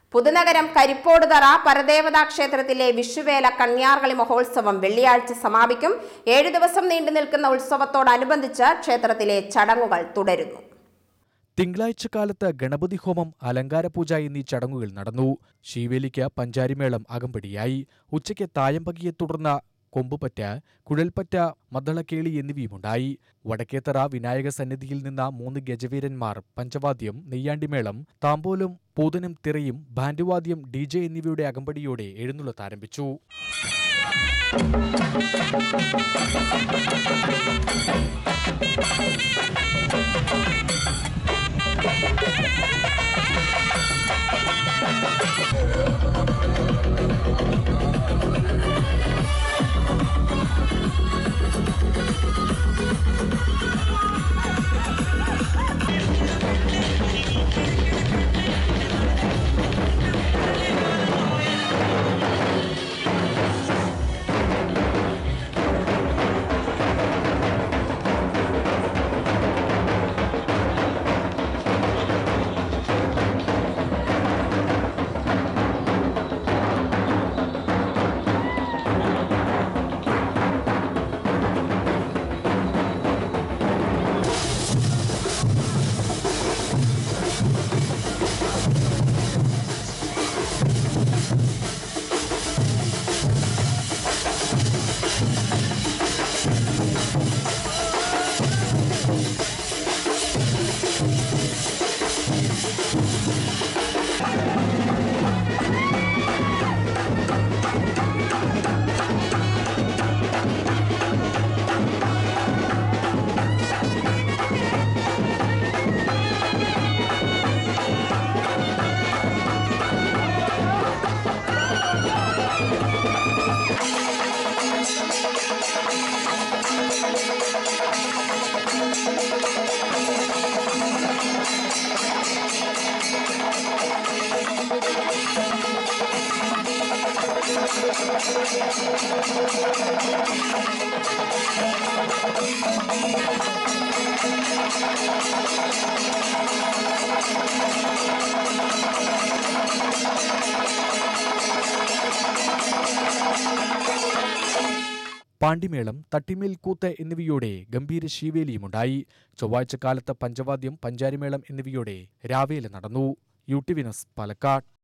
പുതുനഗരം കരിപ്പോടുതറ പരദേവതാ ക്ഷേത്രത്തിലെ വിഷുവേല കണ്യാർകളി മഹോത്സവം വെള്ളിയാഴ്ച സമാപിക്കും ഏഴു ദിവസം നീണ്ടു നിൽക്കുന്ന ഉത്സവത്തോടനുബന്ധിച്ച് ക്ഷേത്രത്തിലെ ചടങ്ങുകൾ തുടരുന്നു തിങ്കളാഴ്ച കാലത്ത് ഗണപതി ഹോമം അലങ്കാരപൂജ എന്നീ ചടങ്ങുകൾ നടന്നു ശീവേലിക്ക് പഞ്ചാരിമേളം അകമ്പടിയായി ഉച്ചയ്ക്ക് തായമ്പകിയെ തുടർന്ന് കൊമ്പുപറ്റ കുഴൽപ്പറ്റ മദ്ദളക്കേളി എന്നിവയുമുണ്ടായി വടക്കേത്തറ വിനായക സന്നിധിയിൽ നിന്ന് മൂന്ന് ഗജവീരന്മാർ പഞ്ചവാദ്യം നെയ്യാണ്ടിമേളം താമ്പോലും പൂതനും തിറയും ബാൻഡുവാദ്യം ഡി ജെ എന്നിവയുടെ അകമ്പടിയോടെ എഴുന്നള്ളത്താരംഭിച്ചു പാണ്ടിമേളം തട്ടിമേൽ കൂത്ത് എന്നിവയോടെ ഗംഭീര ശീവേലിയുമുണ്ടായി ചൊവ്വാഴ്ച കാലത്ത് പഞ്ചവാദ്യം പഞ്ചാരിമേളം എന്നിവയോടെ രാവേല നടന്നു യു ടി വിനസ് പാലക്കാട്